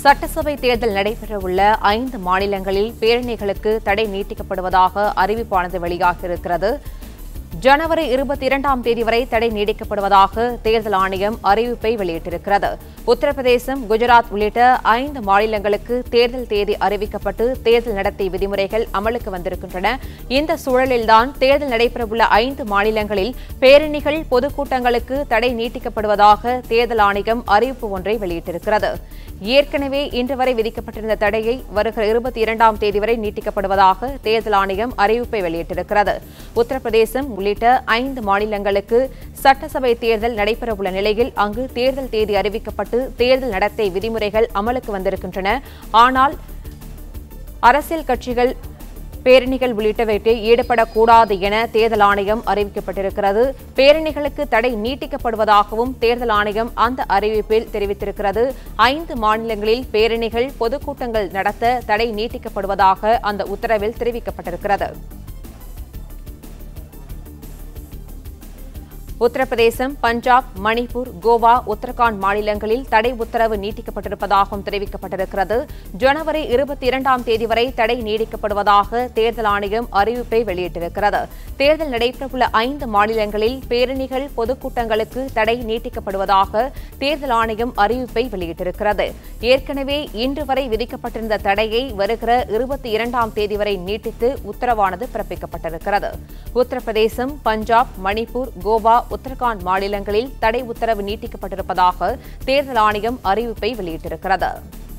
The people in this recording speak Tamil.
சட்டசபை தேர்தல் நடைபெறவுள்ள ஐந்து மாநிலங்களில் பேரணிகளுக்கு தடை நீட்டிக்கப்படுவதாக அறிவிப்பானது வெளியாகியிருக்கிறது ஜனவரி இருபத்தி இரண்டாம் தேதி வரை தடை நீடிக்கப்படுவதாக தேர்தல் ஆணையம் அறிவிப்பை வெளியிட்டிருக்கிறது உத்தரப்பிரதேசம் குஜராத் உள்ளிட்ட ஐந்து மாநிலங்களுக்கு தேர்தல் தேதி அறிவிக்கப்பட்டு தேர்தல் நடத்தை விதிமுறைகள் அமலுக்கு வந்திருக்கின்றன இந்த சூழலில்தான் தேர்தல் நடைபெறவுள்ள ஐந்து மாநிலங்களில் பேரணிகள் பொதுக்கூட்டங்களுக்கு தடை நீட்டிக்கப்படுவதாக தேர்தல் ஆணையம் அறிவிப்பு ஒன்றை வெளியிட்டிருக்கிறது ஏற்கனவே இன்று வரை விதிக்கப்பட்டிருந்த தடையை வருகிற இருபத்தி இரண்டாம் தேதி வரை நீட்டிக்கப்படுவதாக தேர்தல் ஆணையம் அறிவிப்பை வெளியிட்டிருக்கிறது உத்தரப்பிரதேசம் உள்ளிட்ட ஐந்து மாநிலங்களுக்கு சட்டசபை தேர்தல் நடைபெறவுள்ள நிலையில் அங்கு தேர்தல் தேதி அறிவிக்கப்பட்டு தேர்தல் நடத்தை விதிமுறைகள் அமலுக்கு வந்திருக்கின்றன ஆனால் அரசியல் கட்சிகள் பேரணிகள் உள்ளிட்டவற்றில் ஈடுபடக்கூடாது என தேர்தல் ஆணையம் அறிவிக்கப்பட்டிருக்கிறது பேரணிகளுக்கு தடை நீட்டிக்கப்படுவதாகவும் தேர்தல் ஆணையம் அந்த அறிவிப்பில் தெரிவித்திருக்கிறது ஐந்து மாநிலங்களில் பேரணிகள் பொதுக்கூட்டங்கள் நடத்த தடை நீட்டிக்கப்படுவதாக அந்த உத்தரவில் தெரிவிக்கப்பட்டிருக்கிறது உத்தரப்பிரதேசம் பஞ்சாப் மணிப்பூர் கோவா உத்தரகாண்ட் மாநிலங்களில் தடை உத்தரவு நீட்டிக்கப்பட்டிருப்பதாகவும் தெரிவிக்கப்பட்டிருக்கிறது ஜனவரி இருபத்தி இரண்டாம் தேதி வரை தடை நீடிக்கப்படுவதாக தேர்தல் ஆணையம் அறிவிப்பை வெளியிட்டிருக்கிறது தேர்தல் நடைபெறவுள்ள ஐந்து மாநிலங்களில் பேரணிகள் பொதுக்கூட்டங்களுக்கு தடை நீட்டிக்கப்படுவதாக தேர்தல் ஆணையம் அறிவிப்பை வெளியிட்டிருக்கிறது ஏற்கனவே இன்று வரை விதிக்கப்பட்டிருந்த தடையை வருகிற இருபத்தி இரண்டாம் தேதி வரை நீட்டித்து உத்தரவானது பிறப்பிக்கப்பட்டிருக்கிறது உத்தரப்பிரதேசம் பஞ்சாப் மணிப்பூர் கோவா உத்தரகாண்ட் மாநிலங்களில் தடை உத்தரவு நீட்டிக்கப்பட்டிருப்பதாக தேர்தல் ஆணையம் அறிவிப்பை வெளியிட்டிருக்கிறது